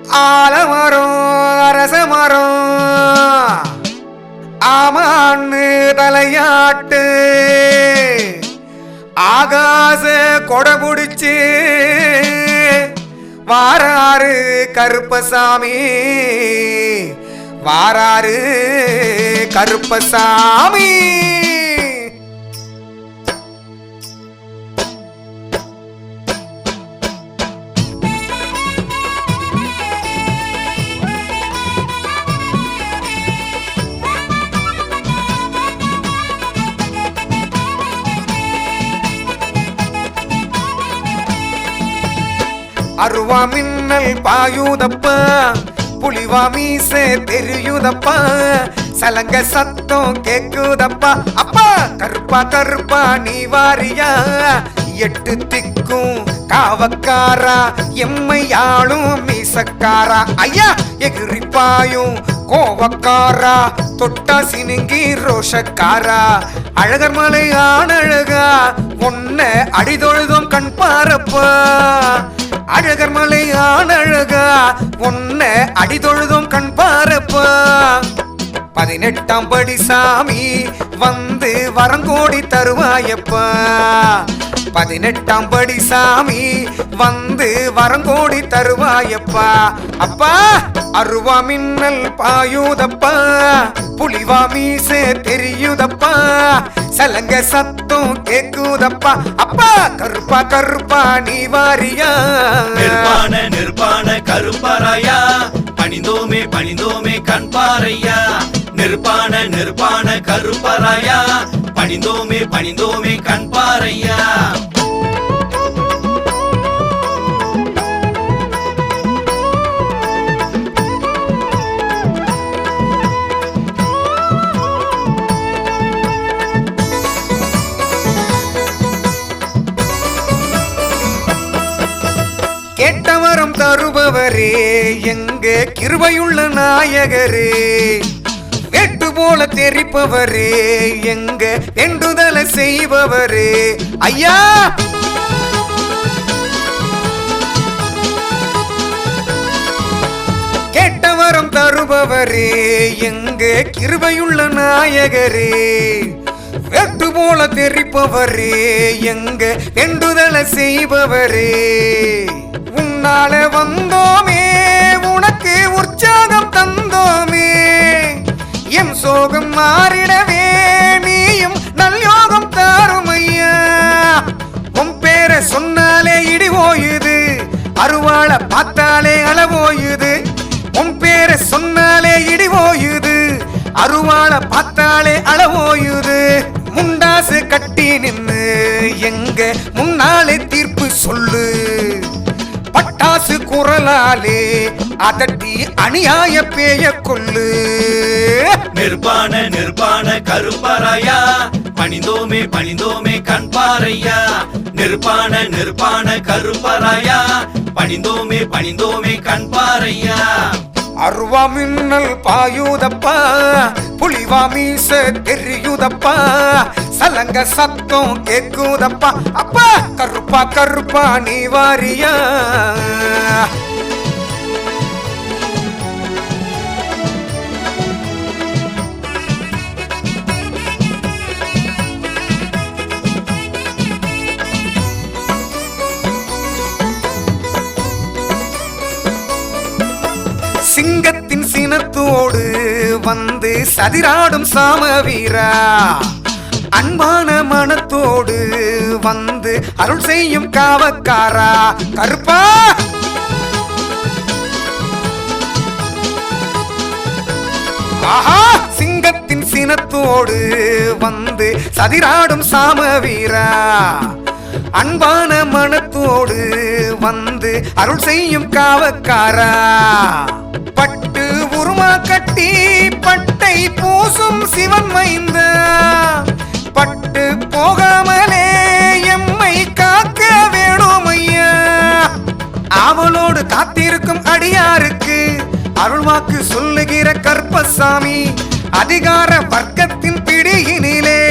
ஆலமரம் அரச மரம் ஆமான்னு தலையாட்டு ஆகாச கொடை பிடிச்சு வாராரு கருப்பசாமி வாராரு கருப்பசாமி அருவா மின்னல் பாயுதப்பா புலிவா மீச தெரியுதப்பா சலங்க சத்தம் கேக்குதப்பா அப்பா கருப்பா கருப்பா நீ வாரியா எட்டு திக்கும் காவக்காரா எம்மையாளும் மீசக்காரா ஐயா எகிரிப்பாயும் கோவக்காரா தொட்டா சினுங்கி ரோஷக்காரா அழகர் மலை ஆனழகா உன்ன அடிதொழுதும் கண் பாரப்பா அழகர் மலை ஆனழகா உன்ன அடிதொழுதும் கண் பாரப்பா பதினெட்டாம் படி சாமி வந்து வரங்கோடி தருவாயப்பா பதினெட்டாம் படி சாமி வந்து வரங்கோடி தருவாயப்பா அப்பா அருவா மின்னல் பாயுதப்பா புலிவா மீசே தெரியுதப்பா சலங்க சத்தம் கேக்குதப்பா அப்பா கருப்பா கருப்பா நீ வாரியா நிர்வாண நிர்வாண கருப்பராயா பணிந்தோமே பணிந்தோமே கண்பாரையா நிர்வாண நிர்வாண கருப்பராயா பணிந்தோமே பணிந்தோமே கண்பாரையா கேட்டவரம் தருபவரே எங்க கிருபையுள்ள நாயகரே வெட்டு போல தெரிப்பவரே எங்க வேண்டுதலை செய்பவரே ஐயா கேட்டவரம் தருபவரே எங்க கிருபையுள்ள நாயகரே வெட்டு போல தெரிப்பவரே எங்க வேண்டுதலை செய்பவரே உன்னால வந்தோமே உனக்கு உற்சாகம் தந்தோமே எம் சோகம் மாறிடவே நீயும் நல்யோகம் தாருமையா உன் பேரை சொன்னாலே இடி ஓயுது அருவாள பார்த்தாலே அளவோயுது உன் பேரை சொன்னாலே இடி ஓயுது அருவாள பார்த்தாலே அளவோயுது முண்டாசு கட்டி நின்னு எங்க முன்னாலே தீர்ப்பு சொல்லு பட்டாசு குரலாலே அதட்டி அநியாய பேய கொல்லு நிர்வாண நிர்வாண கருப்பராயா பணிந்தோமே பணிந்தோமே கண்பாரையா நிர்வாண நிர்வாண கருப்பராயா பணிந்தோமே பணிந்தோமே கண்பாரையா அருவா மின்னல் பாயுதப்பா புலிவா மீச தெரியுதப்பா சலங்க சத்தம் கேக்குதப்பா அப்பா கருப்பா கருப்பா நீ வாரியா சிங்கத்தின் சினத்தோடு வந்து சதிராடும் சாமவீரா அன்பான மனத்தோடு வந்து அருள் செய்யும் காவக்காரா கருப்பா ஆஹா சிங்கத்தின் சினத்தோடு வந்து சதிராடும் சாமவீரா அன்பான மனத்தோடு வந்து அருள் செய்யும் காவக்காரா பட்டு உருமா கட்டி பட்டை பூசும் சிவன் மைந்த பட்டு போகாமலே எம்மை காக்க வேணும் ஐயா அவளோடு காத்திருக்கும் அடியாருக்கு அருள்வாக்கு சொல்லுகிற கற்பசாமி அதிகார வர்க்கத்தின் பிடியினிலே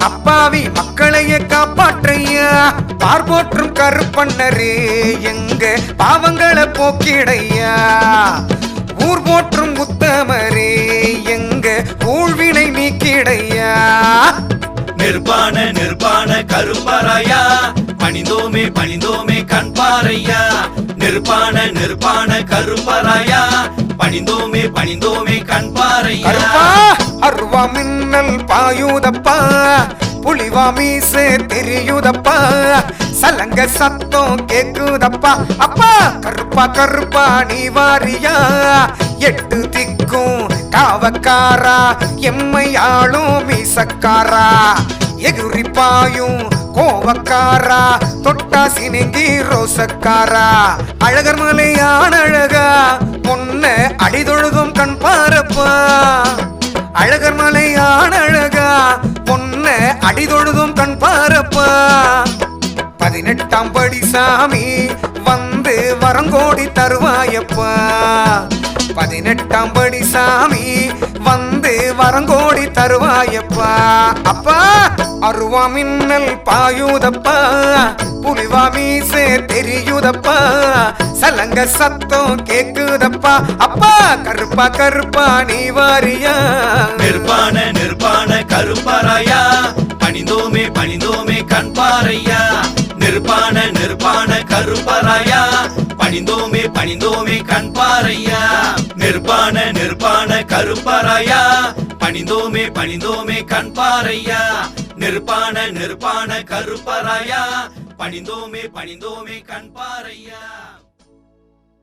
அப்பாவி மக்களையே காப்பாற்றையா பார்போற்றும் கருப்பண்ணரே எங்க பாவங்களை போக்கிடையா ஊர் போற்றும் உத்தமரே எங்க ஊழ்வினை நீக்கிடையா நிர்பாண நிர்பாண கருப்பராயா பணிந்தோமே பணிந்தோமே கண்பாரையா நிர்பாண நிர்பாண கருப்பராயா பணிந்தோமே பணிந்தோமே கண்பாரையா கருப்பா அருவா மின்னல் பாயுதப்பா புலிவா மீசே தெரியுதப்பா சலங்க சத்தம் கேக்குதப்பா அப்பா கருப்பா கருப்பா நீ வாரியா எட்டு திக்கும் காவக்காரா எம்மை ஆளும் மீசக்காரா எகுரி பாயும் கோவக்காரா தொட்டா சினிங்கி ரோசக்காரா அழகர் மலையான அழகா பொன்ன அடிதொழுதும் கண் பாரப்பா அழகர் மலையான அழகா பொன்ன அடிதொழுதும் கண் பாரப்பா பதினெட்டாம் படி சாமி வந்து வரங்கோடி தருவாயப்பா பதினெட்டாம் படி சாமி வந்து வரங்கோடி தருவாயப்பா அப்பா அருவா மின்னல் பாயுதப்பா புலிவா மீசே தெரியுதப்பா சலங்க சத்தம் கேக்குதப்பா அப்பா கருப்பா கருப்பா நீ வாரியா நிர்பாண நிர்பாண கருப்பராயா பணிந்தோமே பணிந்தோமே கண்பாரையா நிர்பாண நிர்பாண கருப்பராயா பணிந்தோமே பணிந்தோமே கண்பாரையா நிர்பாண நிர்பாண கருப்பராயா பணிந்தோமே பணிந்தோமே கண்பாரையா நிர்பாண நிர்பாண கருப்பராயா பணிந்தோமே பணிந்தோமே கண்பாரையா